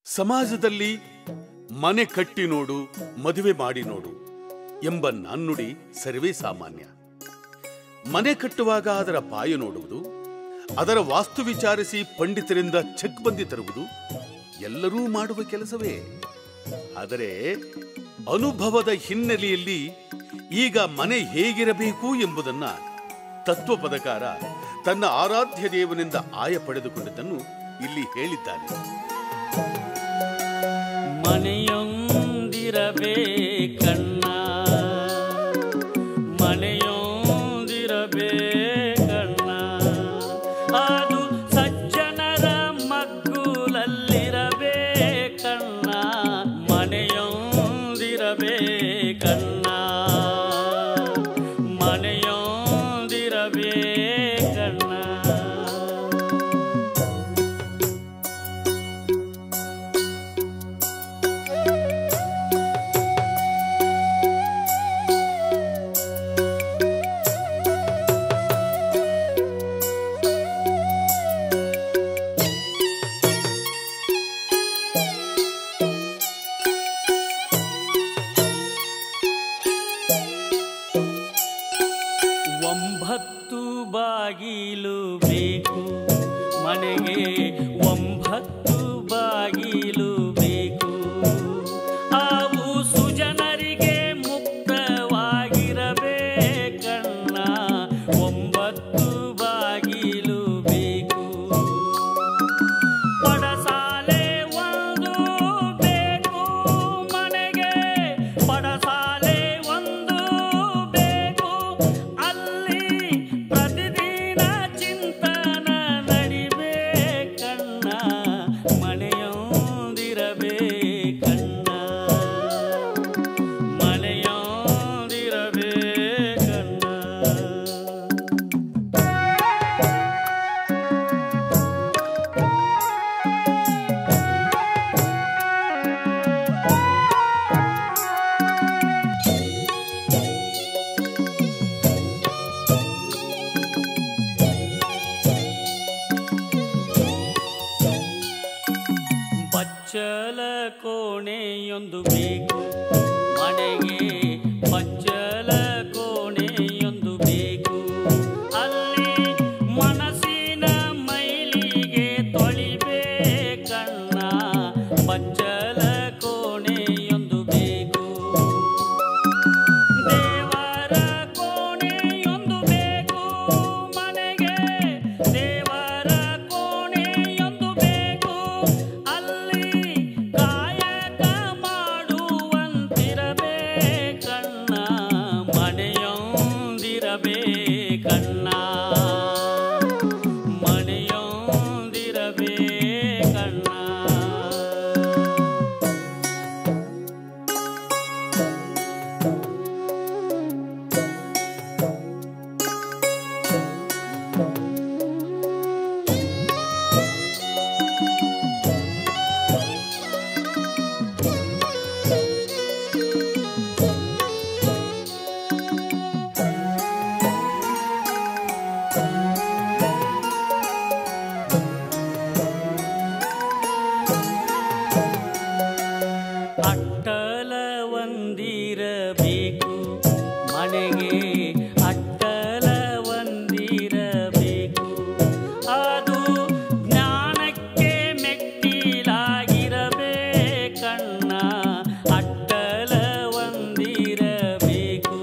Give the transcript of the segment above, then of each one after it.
ಸಮಾಜದಲ್ಲಿ ಮನೆ ಕಟ್ಟಿ ನೋಡು ಮದುವೆ ಮಾಡಿ ನೋಡು ಎಂಬ ನಾಣ್ಣುಡಿ ಸರ್ವೇ ಸಾಮಾನ್ಯ ಮನೆ ಕಟ್ಟುವಾಗ ಅದರ ಪಾಯ ನೋಡುವುದು ಅದರ ವಾಸ್ತು ವಿಚಾರಿಸಿ ಪಂಡಿತರಿಂದ ಚೆಕ್ ಬಂದಿ ತರುವುದು ಎಲ್ಲರೂ ಮಾಡುವ ಕೆಲಸವೇ ಆದರೆ ಅನುಭವದ ಹಿನ್ನೆಲೆಯಲ್ಲಿ ಈಗ ಮನೆ ಹೇಗಿರಬೇಕು ಎಂಬುದನ್ನ ತತ್ವಪದಕಾರ ತನ್ನ ಆರಾಧ್ಯ ದೇವನಿಂದ ಆಯ ಪಡೆದುಕೊಂಡಿದ್ದನ್ನು ಇಲ್ಲಿ ಹೇಳಿದ್ದಾನೆ ಮನೆಯೊಂದಿರಬೇಕಣ್ಣ ಮನೆಯೊಂದಿರಬೇಕಣ್ಣ ಅದು ಸಜ್ಜನರ ಮಗ್ಗುಲಲ್ಲಿರಬೇಕಣ್ಣ ಮನೆಯೊಂದಿರಬೇಕಣ್ಣ ಮನೆಯೊಂದಿರಬೇಕಣ್ಣ ಒಂಬತ್ತು ಬಾಗಿಲು ಬೇಕು ಮನೆಗೆ ಒಂಬತ್ತು ಬಾಗಿಲು ಬೇಕು ಅವು ಸುಜನರಿಗೆ ಮುಕ್ತವಾಗಿರಬೇಕಣ್ಣ ಒಂಬತ್ತು ಬಾಗಿಲು ಬೇಕು ಪಡಸಾಲೆ ಒಂದು ಬೇಕು ಮನೆಗೆ ಪಡಸಾಲೆ ಒಂದು ಬೇಕು ಅಲ್ಲಿ ಪ್ರತಿದಿನ ಚಿಂತನ ನಡಿಬೇಕಣ್ಣ ಮನೆಯೊಂದಿರಬೇಕಣ್ಣ ಮನೆಯೊಂದಿರಬೇಕಣ್ಣ ಬಚ್ಚಲ ಕೋಣೆಯೊಂದು ಬೇಕು ಮನೆಗೆ ಬಚ್ಚಲ ಕೋಣೆಯೊಂದು ಬೇಕು ಅಲ್ಲಿ ಮನಸ್ಸಿನ ಮೈಲಿಗೆ ತೊಳಿಬೇಕಣ್ಣ ಬಚ್ಚಲ ಕೋಣೆಯೊಂದು ಬೇಕು ದೇವರ ಕೋಣೆಯೊಂದು ಬೇಕು ಮನೆಗೆ ದೇವರ ಕೋಣೆಯೊಂದು ಬೇಕು ಅಲ್ಲಿ ಕಾಯಕ ಮಾಡುವಂತಿರಬೇಕಣ್ಣ ಮನೆಯೊಂದಿರಬೇಕಣ್ಣ ಮನೆಯೊಂದಿರಬೇಕಣ್ಣ ಅಟ್ಟಲ ಒಂದಿರಬೇಕು ಮನೆಗೆ ಅಟ್ಟಲ ಒಂದಿರಬೇಕು ಅದು ಜ್ಞಾನಕ್ಕೆ ಮೆಟ್ಟಿಲಾಗಿರಬೇಕಣ್ಣ ಅಟ್ಟಲ ಒಂದಿರಬೇಕು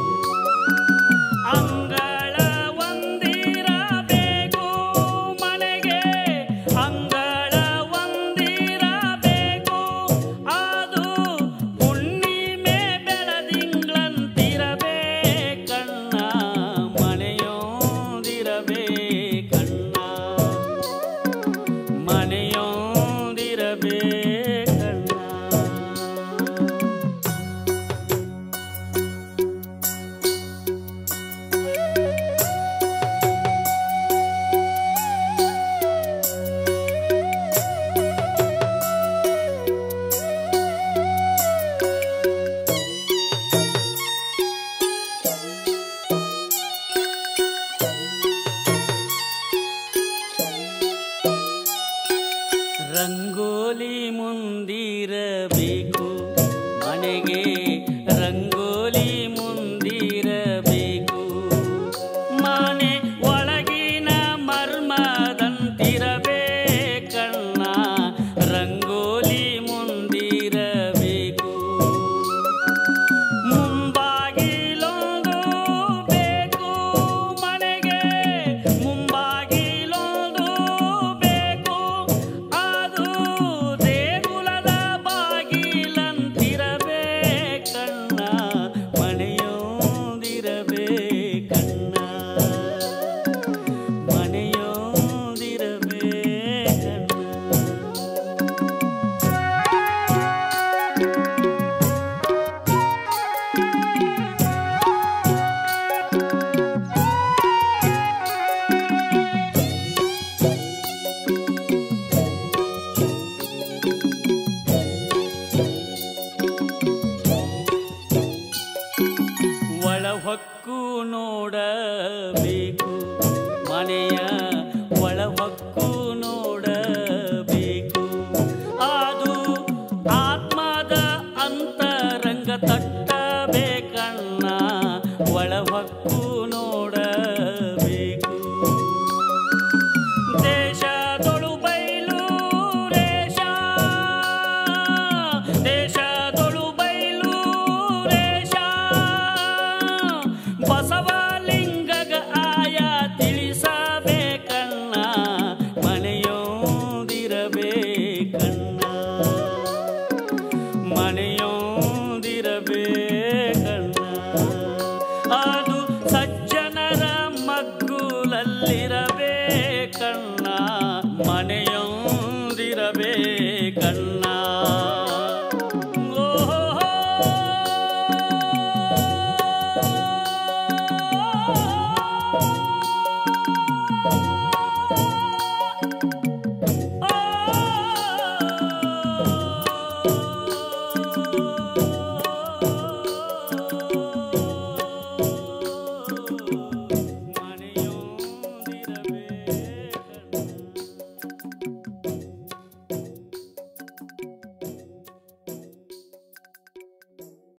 ಅಂಗಳ ಒಂದಿರಬೇಕು ಮನೆಗೆ ಅಂಗಳ ಒಂದಿರಬೇಕು ಅದು ಹುಣ್ಣಿಮೆ ಬೆಳದಿಂಗಳಂತಿರಬೇಕಣ್ಣ ಮನೆಯೊಂದಿರಬೇಕಣ್ಣ ಮನೆಯೊಂದಿರಬೇಕಣ್ಣ ರಂಗೋಲಿ ಮು ಮುಂದಿರಬೇಕು